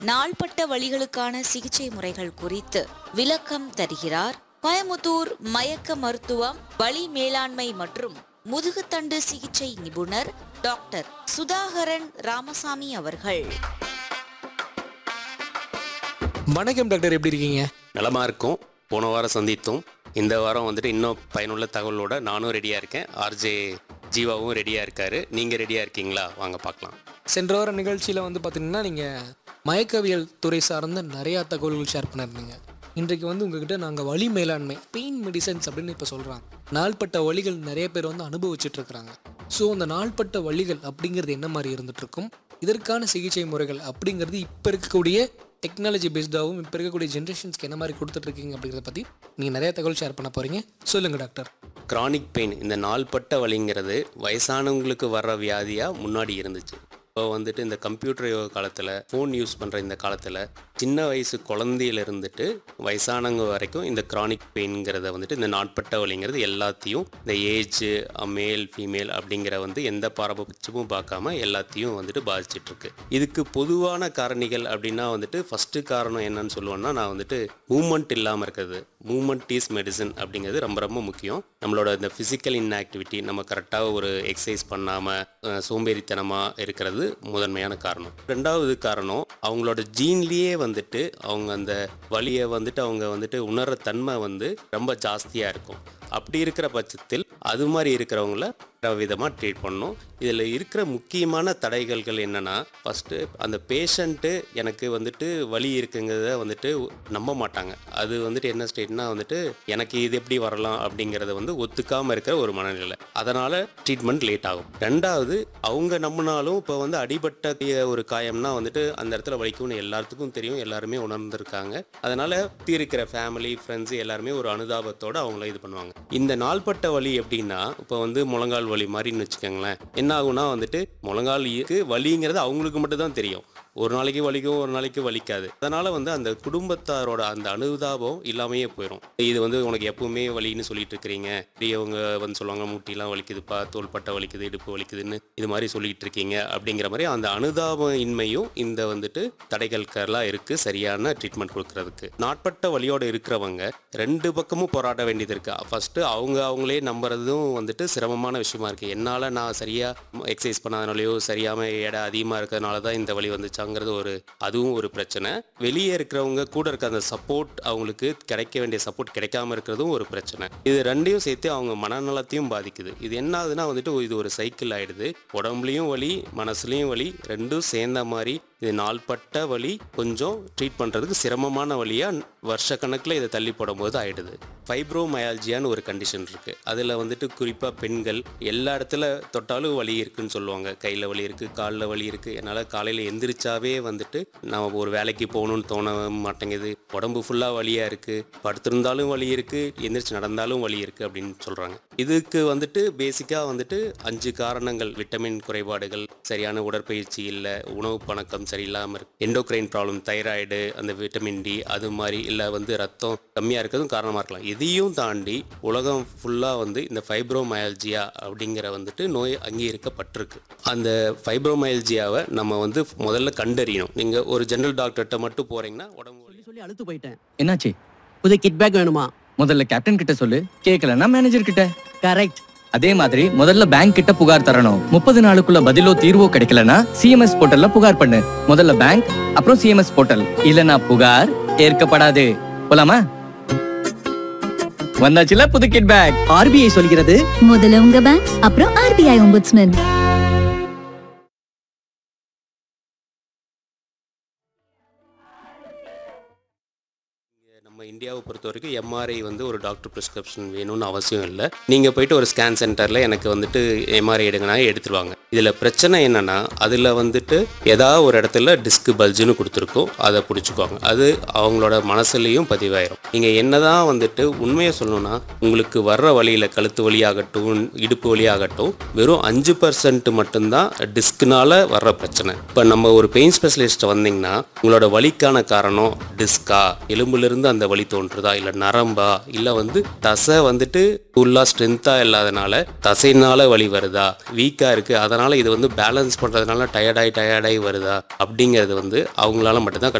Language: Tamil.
நாள்பட்ட வலிகளுக்கான சிகிச்சை முறைகள் குறித்து விளக்கம் தருகிறார் கோயமுத்தூர் மயக்க மருத்துவம் வலி மேலாண்மை மற்றும் முதுகுத்தண்டு சிகிச்சை நிபுணர் டாக்டர் சுதாகரன் ராமசாமி அவர்கள் வணக்கம் டாக்டர் எப்படி இருக்கீங்க நலமாக இருக்கும் போன வாரம் சந்தித்தோம் இந்த வாரம் வந்துட்டு இன்னும் பயனுள்ள தகவலோட நானும் ரெடியாக இருக்கேன் ஆர்ஜே ஜீவாவும் ரெடியாக இருக்காரு நீங்கள் ரெடியாக இருக்கீங்களா வாங்க பார்க்கலாம் சென்ற வார நிகழ்ச்சியில் வந்து பார்த்தீங்கன்னா நீங்கள் மயக்கவியல் துறை சார்ந்த நிறையா தகவல்கள் ஷேர் பண்ணியிருந்தீங்க இன்றைக்கு வந்து உங்ககிட்ட நாங்கள் வலி மேலாண்மை பெயின் மெடிசன்ஸ் அப்படின்னு இப்போ சொல்கிறாங்க நாள்பட்ட வலிகள் நிறைய பேர் வந்து அனுபவிச்சுட்டு இருக்கிறாங்க ஸோ அந்த நாள்பட்ட வலிகள் அப்படிங்கிறது என்ன மாதிரி இருந்துட்டு இருக்கும் இதற்கான சிகிச்சை முறைகள் அப்படிங்கிறது இப்போ இருக்கக்கூடிய டெக்னாலஜி பேஸ்டாகவும் இப்போ இருக்கக்கூடிய ஜென்ரேஷன்ஸ்க்கு என்ன மாதிரி கொடுத்துட்ருக்கீங்க அப்படிங்கிறத பற்றி நீங்கள் நிறைய தகவல் ஷேர் பண்ண போகிறீங்க சொல்லுங்கள் டாக்டர் கிரானிக் பெயின் இந்த நாள்பட்ட வலிங்கிறது வயசானவங்களுக்கு வர்ற வியாதியாக முன்னாடி இருந்துச்சு இப்போ வந்துட்டு இந்த கம்ப்யூட்டர் யோக காலத்தில் ஃபோன் யூஸ் பண்ணுற இந்த காலத்தில் சின்ன வயசு குழந்தையில இருந்துட்டு வயசானவங்க வரைக்கும் இந்த கிரானிக் பெயின்ங்கிறத வந்துட்டு இந்த நாட்பட்ட வலிங்கிறது எல்லாத்தையும் இந்த ஏஜ் மேல் ஃபீமேல் அப்படிங்கிற வந்து எந்த பாரபட்சமும் பார்க்காம எல்லாத்தையும் வந்துட்டு பாதிச்சிட்டு இருக்கு இதுக்கு பொதுவான காரணிகள் அப்படின்னா வந்துட்டு ஃபஸ்ட்டு காரணம் என்னன்னு சொல்லுவேன்னா நான் வந்துட்டு மூமெண்ட் இல்லாமல் இருக்கிறது மூமெண்ட் இஸ் மெடிசன் அப்படிங்கிறது ரொம்ப ரொம்ப முக்கியம் நம்மளோட இந்த ஃபிசிக்கல் இன்ஆக்டிவிட்டி நம்ம கரெக்டாக ஒரு எக்ஸசைஸ் பண்ணாமல் சோம்பேறித்தனமாக இருக்கிறது முதன்மையான காரணம் ரெண்டாவது காரணம் அவங்களோட ஜீன்லேயே வந்துட்டு அவங்க அந்த வலியை வந்துட்டு அவங்க வந்துட்டு உணர்ற தன்மை வந்து ரொம்ப ஜாஸ்தியாக இருக்கும் அப்படி இருக்கிற பட்சத்தில் அது மாதிரி இருக்கிறவங்கள விதமாக ட்ரீட் பண்ணணும் இதில் இருக்கிற முக்கியமான தடைகள்கள் என்னென்னா ஃபஸ்ட்டு அந்த பேஷண்ட்டு எனக்கு வந்துட்டு வலி இருக்குங்கிறத வந்துட்டு நம்ப மாட்டாங்க அது வந்துட்டு என்ன ஸ்டேட்னா வந்துட்டு எனக்கு இது எப்படி வரலாம் அப்படிங்கிறத வந்து ஒத்துக்காமல் இருக்கிற ஒரு மனநிலை அதனால் ட்ரீட்மெண்ட் லேட் ஆகும் ரெண்டாவது அவங்க நம்பினாலும் இப்போ வந்து அடிபட்ட ஒரு காயம்னா வந்துட்டு அந்த இடத்துல வலிக்கும்னு எல்லாத்துக்கும் தெரியும் எல்லாருமே உணர்ந்திருக்காங்க அதனால் சுற்றி இருக்கிற ஃபேமிலி ஃப்ரெண்ட்ஸ் எல்லாருமே ஒரு அனுதாபத்தோட அவங்கள இது பண்ணுவாங்க இந்த நாள்பட்ட வலி எப்படின்னா இப்போ வந்து முழங்கால் வலி மாதிரின்னு வச்சுக்கோங்களேன் என்ன ஆகும்னா வந்துட்டு முழங்கால் இருக்கு வலிங்கிறது அவங்களுக்கு மட்டும் தான் தெரியும் ஒரு நாளைக்கு வலிக்கும் ஒரு நாளைக்கு வலிக்காது அதனால வந்து அந்த குடும்பத்தாரோட அந்த அனுதாபம் இல்லாமையே போயிடும் இது வந்து உனக்கு எப்பவுமே வலின்னு சொல்லிட்டு இருக்கிறீங்க பெரியவங்க வந்து சொல்லுவாங்க முட்டிலாம் வலிக்குதுப்பா தோள்பட்டை வலிக்குது இடுப்பு வலிக்குதுன்னு இது மாதிரி சொல்லிட்டு இருக்கீங்க அப்படிங்கிற மாதிரி அந்த அனுதாபம் இன்மையும் இந்த வந்துட்டு தடைகளுக்கெல்லாம் இருக்கு சரியான ட்ரீட்மெண்ட் கொடுக்கறதுக்கு நாட்பட்ட வலியோட இருக்கிறவங்க ரெண்டு பக்கமும் போராட வேண்டியது இருக்கு ஃபர்ஸ்ட் அவங்க அவங்களே நம்புறதும் வந்துட்டு சிரமமான விஷயமா இருக்கு என்னால் நான் சரியா எக்ஸசைஸ் பண்ணாதனாலயோ சரியாம எடை அதிகமாக இருக்கிறதுனால தான் இந்த வலி வந்துச்சாங்கிறது ஒரு அதுவும் ஒரு பிரச்சனை வெளியே இருக்கிறவங்க கூட இருக்க அந்த சப்போர்ட் அவங்களுக்கு கிடைக்க வேண்டிய சப்போர்ட் கிடைக்காம இருக்கிறதும் ஒரு பிரச்சனை இது ரெண்டையும் சேர்த்து அவங்க மனநலத்தையும் பாதிக்குது இது என்ன ஆகுதுன்னா வந்துட்டு இது ஒரு சைக்கிள் ஆயிடுது உடம்புலையும் வலி மனசுலையும் வலி ரெண்டும் சேர்ந்த மாதிரி இது நாள்பட்ட வலி கொஞ்சம் ட்ரீட் பண்ணுறதுக்கு சிரமமான வழியாக வருஷக்கணக்கில் இதை தள்ளி போடும்போது ஆயிடுது ஃபைப்ரோமயால்ஜியான்னு ஒரு கண்டிஷன் இருக்குது அதில் வந்துட்டு குறிப்பாக பெண்கள் எல்லா இடத்துல தொட்டாலும் வலி இருக்குன்னு சொல்லுவாங்க கையில் வலி இருக்குது காலில் வலி இருக்குது என்னால் காலையில் எந்திரிச்சாவே வந்துட்டு நான் ஒரு வேலைக்கு போகணும்னு தோண மாட்டேங்குது உடம்பு ஃபுல்லாக வலியாக இருக்குது படுத்திருந்தாலும் வலி இருக்குது எந்திரிச்சு நடந்தாலும் வலி இருக்குது அப்படின்னு சொல்கிறாங்க இதுக்கு வந்துட்டு பேசிக்காக வந்துட்டு அஞ்சு காரணங்கள் விட்டமின் குறைபாடுகள் சரியான உடற்பயிற்சி இல்லை உணவு பழக்கம் சரியில்லாமல் இருக்கு எண்டோக்ரைன் ப்ராப்ளம் தைராய்டு அந்த விட்டமின் டி அது மாதிரி இல்லை வந்து ரத்தம் கம்மியாக இருக்கிறதும் காரணமாக இருக்கலாம் இதையும் தாண்டி உலகம் ஃபுல்லாக வந்து இந்த ஃபைப்ரோமயல்ஜியா அப்படிங்கிற வந்துட்டு நோய் அங்கீகரிக்கப்பட்டிருக்கு அந்த ஃபைப்ரோமயல்ஜியாவை நம்ம வந்து முதல்ல கண்டறியணும் நீங்கள் ஒரு ஜெனரல் டாக்டர்கிட்ட மட்டும் போகிறீங்கன்னா உடம்பு வலி சொல்லி அழுத்து போயிட்டேன் என்னாச்சு புது கிட் பேக் வேணுமா முதல்ல கேப்டன் கிட்ட சொல்லு கேட்கலன்னா மேனேஜர் கிட்ட கரெக்ட் அதே மாதிரி முதல்ல பேங்க் கிட்ட புகார் தரணும் முப்பது நாளுக்குள்ள பதிலோ தீர்வோ கிடைக்கலனா சிஎம்எஸ் போர்ட்டல்ல புகார் பண்ணு முதல்ல பேங்க் அப்புறம் சிஎம்எஸ் போர்ட்டல் இல்லனா புகார் ஏற்கப்படாது போலாமா வந்தாச்சுல புது கிட் பேக் ஆர்பிஐ சொல்கிறது முதல்ல உங்க பேங்க் அப்புறம் ஆர்பிஐ ஒம்புட்ஸ்மேன் நம்ம இந்தியாவை பொறுத்த வரைக்கும் எம்ஆர்ஐ வந்து ஒரு டாக்டர் ப்ரிஸ்கிரிப்ஷன் வேணும்னு அவசியம் இல்லை நீங்கள் போயிட்டு ஒரு ஸ்கேன் சென்டரில் எனக்கு வந்துட்டு எம்ஆர்ஐ எடுங்கன்னா எடுத்துருவாங்க இதில் பிரச்சனை என்னென்னா அதில் வந்துட்டு ஏதாவது ஒரு இடத்துல டிஸ்க் பல்ஜுன்னு கொடுத்துருக்கோம் அதை பிடிச்சிக்குவாங்க அது அவங்களோட மனசுலேயும் பதிவாயிரும் நீங்கள் என்னதான் வந்துட்டு உண்மையை சொல்லணும்னா உங்களுக்கு வர்ற வழியில் கழுத்து வழியாகட்டும் இடுப்பு வழியாகட்டும் வெறும் அஞ்சு பர்சன்ட் மட்டும்தான் டிஸ்க்னால வர்ற பிரச்சனை இப்போ நம்ம ஒரு பெயின் ஸ்பெஷலிஸ்ட் வந்தீங்கன்னா உங்களோட வலிக்கான காரணம் டிஸ்கா எலும்புலேருந்து அந்த வலி தோன்றுதா இல்லை நரம்பா இல்லை வந்து தசை வந்துட்டு ஃபுல்லாக ஸ்ட்ரென்த்தாக இல்லாதனால தசைனால வலி வருதா வீக்காக இருக்குது அதனால் இது வந்து பேலன்ஸ் பண்ணுறதுனால டயர்டாகி டயர்டாகி வருதா அப்படிங்கிறது வந்து அவங்களால மட்டும்தான்